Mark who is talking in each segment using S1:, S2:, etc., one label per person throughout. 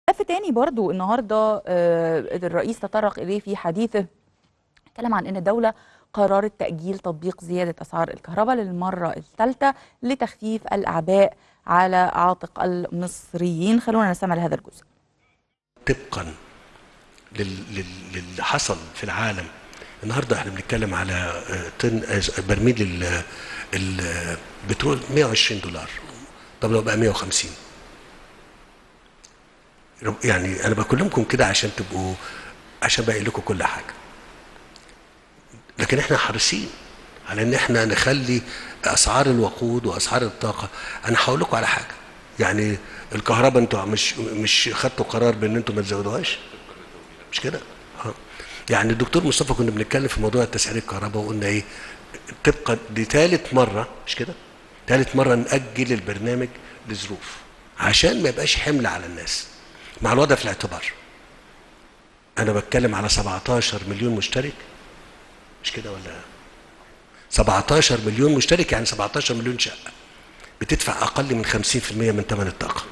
S1: ملف تاني برضو النهارده آه، الرئيس تطرق اليه في حديثه اتكلم عن ان الدوله قررت تاجيل تطبيق زياده اسعار الكهرباء للمره الثالثه لتخفيف الاعباء على عاتق المصريين خلونا نستمع لهذا الجزء
S2: طبقا لل- لل- للي حصل في العالم النهارده احنا بنتكلم على آه، طن آه، برميل ال- ال- البترول 120 دولار طب لو بقى 150 رب- يعني انا بكلمكم كده عشان تبقوا عشان باقي لكم كل حاجه لكن احنا حريصين على ان احنا نخلي اسعار الوقود واسعار الطاقه انا هقول لكم على حاجه يعني الكهرباء انتوا مش مش خدتوا قرار بان انتوا ما تزودوهاش مش كده اه يعني الدكتور مصطفى كنا بنتكلم في موضوع تسعير الكهرباء وقلنا ايه طبقا دي ثالث مره مش كده ثالث مره ناجل البرنامج لظروف عشان ما يبقاش حمل على الناس مع الوضع في الاعتبار انا بتكلم على 17 مليون مشترك مش كده ولا 17 مليون مشترك يعني 17 مليون شقه بتدفع اقل من 50% من ثمن الطاقه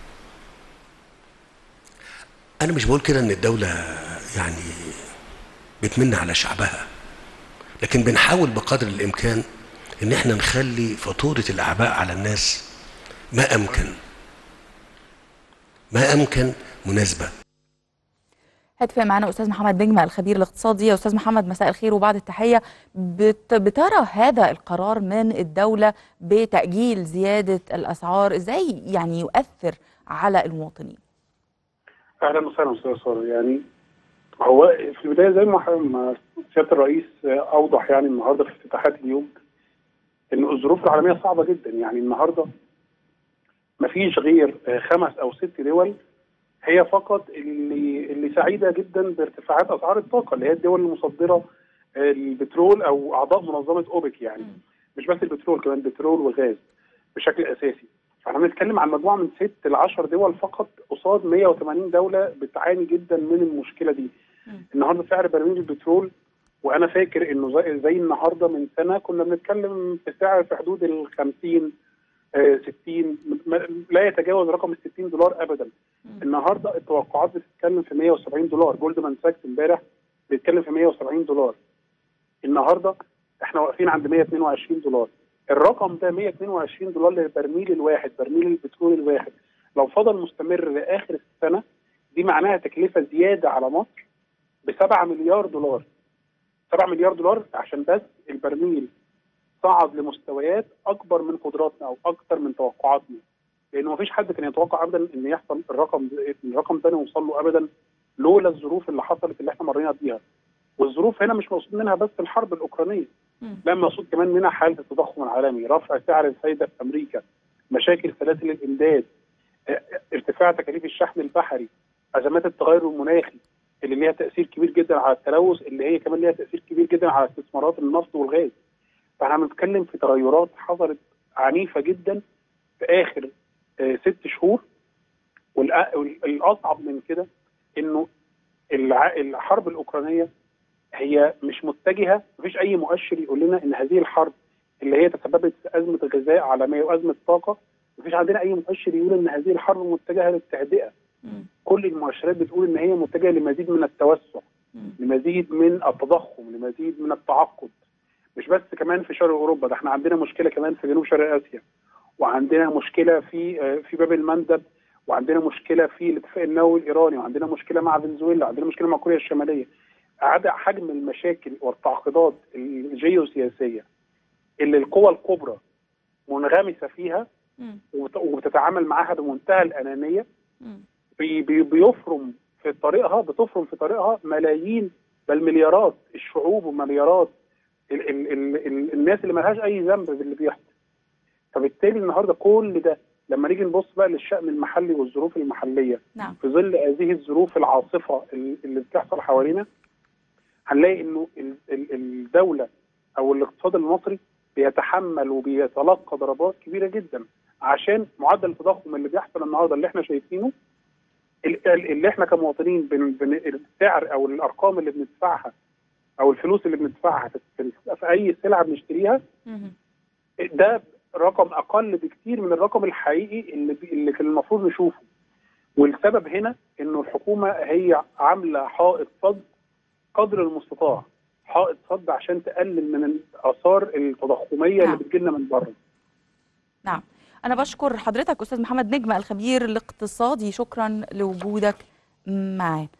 S2: انا مش بقول كده ان الدوله يعني بتمن على شعبها لكن بنحاول بقدر الامكان ان احنا نخلي فاتوره الاعباء على الناس ما امكن ما امكن مناسبه
S1: هاتف معنا استاذ محمد نجمة الخبير الاقتصادي يا استاذ محمد مساء الخير وبعد التحيه بت- بترى هذا القرار من الدوله بتاجيل زياده الاسعار ازاي يعني يؤثر على المواطنين
S3: اهلا وسهلا استاذ ساره يعني هو في البدايه زي ما ما سياده الرئيس اوضح يعني النهارده في افتتاحات اليوم ان الظروف العالميه صعبه جدا يعني النهارده ما فيش غير خمس او ست دول هي فقط اللي اللي سعيده جدا بارتفاعات اسعار الطاقه اللي هي الدول المصدره البترول او اعضاء منظمه اوبك يعني مش بس البترول كمان بترول وغاز بشكل اساسي فاحنا بنتكلم عن مجموعه من ست ل 10 دول فقط قصاد 180 دوله بتعاني جدا من المشكله دي. النهارده سعر برميل البترول وانا فاكر انه زي, زي النهارده من سنه كنا بنتكلم في سعر في حدود ال 50 آه 60 ما- لا يتجاوز رقم ال 60 دولار ابدا. النهارده التوقعات بتتكلم في 170 دولار، جولدمان ساكس امبارح بيتكلم في 170 دولار. النهارده احنا واقفين عند 122 دولار. الرقم ده 122 دولار للبرميل الواحد برميل البترول الواحد لو فضل مستمر لاخر السنه دي معناها تكلفه زياده على مصر ب 7 مليار دولار 7 مليار دولار عشان بس البرميل صعد لمستويات اكبر من قدراتنا او اكثر من توقعاتنا لانه ما فيش حد كان يتوقع ابدا ان يحصل الرقم ده الرقم ده يوصل له ابدا لولا الظروف اللي حصلت اللي احنا مرينا بيها والظروف هنا مش مقصود منها بس الحرب الاوكرانيه لا مقصود كمان منها حاله التضخم العالمي رفع سعر الفايده في امريكا مشاكل سلاسل الامداد اه، ارتفاع تكاليف الشحن البحري ازمات التغير المناخي اللي ليها تاثير كبير جدا على التلوث اللي هي كمان ليها تاثير كبير جدا على استثمارات النفط والغاز فاحنا بنتكلم في تغيرات حصلت عنيفه جدا في اخر اه، ست شهور والأ- والاصعب من كده انه الع- الحرب الاوكرانيه هي مش متجهه مفيش اي مؤشر يقول لنا ان هذه الحرب اللي هي تسببت في ازمه غذاء عالميه وازمه طاقه مفيش عندنا اي مؤشر يقول ان هذه الحرب متجهه للتهدئه كل المؤشرات بتقول ان هي متجهه لمزيد من التوسع لمزيد من التضخم لمزيد من التعقد مش بس كمان في شرق اوروبا ده احنا عندنا مشكله كمان في جنوب شرق اسيا وعندنا مشكله في آه، في باب المندب وعندنا مشكله في الاتفاق النووي الايراني وعندنا مشكله مع فنزويلا وعندنا مشكله مع كوريا الشماليه عدا حجم المشاكل والتعقيدات الجيوسياسيه اللي القوى الكبرى منغمسه فيها وبت- وبتتعامل معاها بمنتهى الانانيه بي بي بيفرم في طريقها بتفرم في طريقها ملايين بل مليارات الشعوب ومليارات ال ال ال ال الناس اللي ملهاش اي ذنب باللي بيحصل فبالتالي النهارده كل ده لما نيجي نبص بقى للشأن المحلي والظروف المحليه
S1: نعم
S3: في ظل هذه الظروف العاصفه ال- اللي بتحصل حوالينا هنلاقي انه ال- ال- الدوله او الاقتصاد المصري بيتحمل وبيتلقى ضربات كبيره جدا عشان معدل التضخم اللي بيحصل النهارده اللي احنا شايفينه ال- ال- اللي احنا كمواطنين بن بن السعر او الارقام اللي بندفعها او الفلوس اللي بندفعها في, في, في اي سلعه بنشتريها ده رقم اقل بكتير من الرقم الحقيقي اللي بي اللي كان المفروض نشوفه والسبب هنا انه الحكومه هي عامله حائط صد قدر المستطاع حائط صد عشان تقلل من الاثار التضخميه
S1: نعم.
S3: اللي بتجيلنا من بره
S1: نعم أنا بشكر حضرتك أستاذ محمد نجمة الخبير الاقتصادي شكرا لوجودك معانا